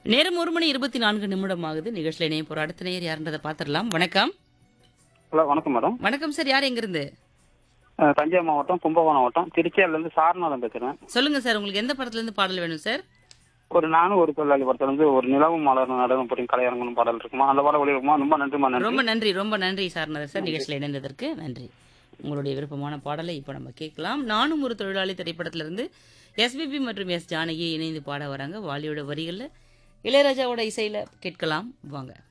நேரம் ஒரு மணி இருபத்தி நான்கு நிமிடம் ஆகுது நிகழ்ச்சியில் இணைய போற அடுத்த நேயர் யாருன்றதை பார்த்துடலாம் வணக்கம் ஹலோ வணக்கம் மேடம் வணக்கம் சார் யார் எங்கிருந்து அஹ் தஞ்சை மாவட்டம் கும்பகோணம் மாவட்டம் திருச்சியிலேருந்து சாரநாதன் பேசுகிறேன் சொல்லுங்க சார் உங்களுக்கு எந்த படத்துல இருந்து பாடல் வேணும் சார் ஒரு நானும் ஒரு தொழிலாளி படத்துல இருந்து ஒரு நிலவும் மலரும் நடனம் போட்டி கலையரங்கணும் பாடல் இருக்குமா அந்த பாடல் ஒளி இருக்குமா ரொம்ப நன்றிமா நன்றி ரொம்ப நன்றி ரொம்ப நன்றி சார்நாதர் சார் நிகழ்ச்சியில் இணைந்ததற்கு நன்றி உங்களுடைய விருப்பமான பாடலை இப்போ நம்ம கேட்கலாம் நானும் ஒரு தொழிலாளி திரைப்படத்திலிருந்து எஸ்பிபி மற்றும் எஸ் ஜானகி இணைந்து பாட வராங்க வாலியோட வரிகளில் இளையராஜாவோட இசையில கேட்கலாம் வாங்க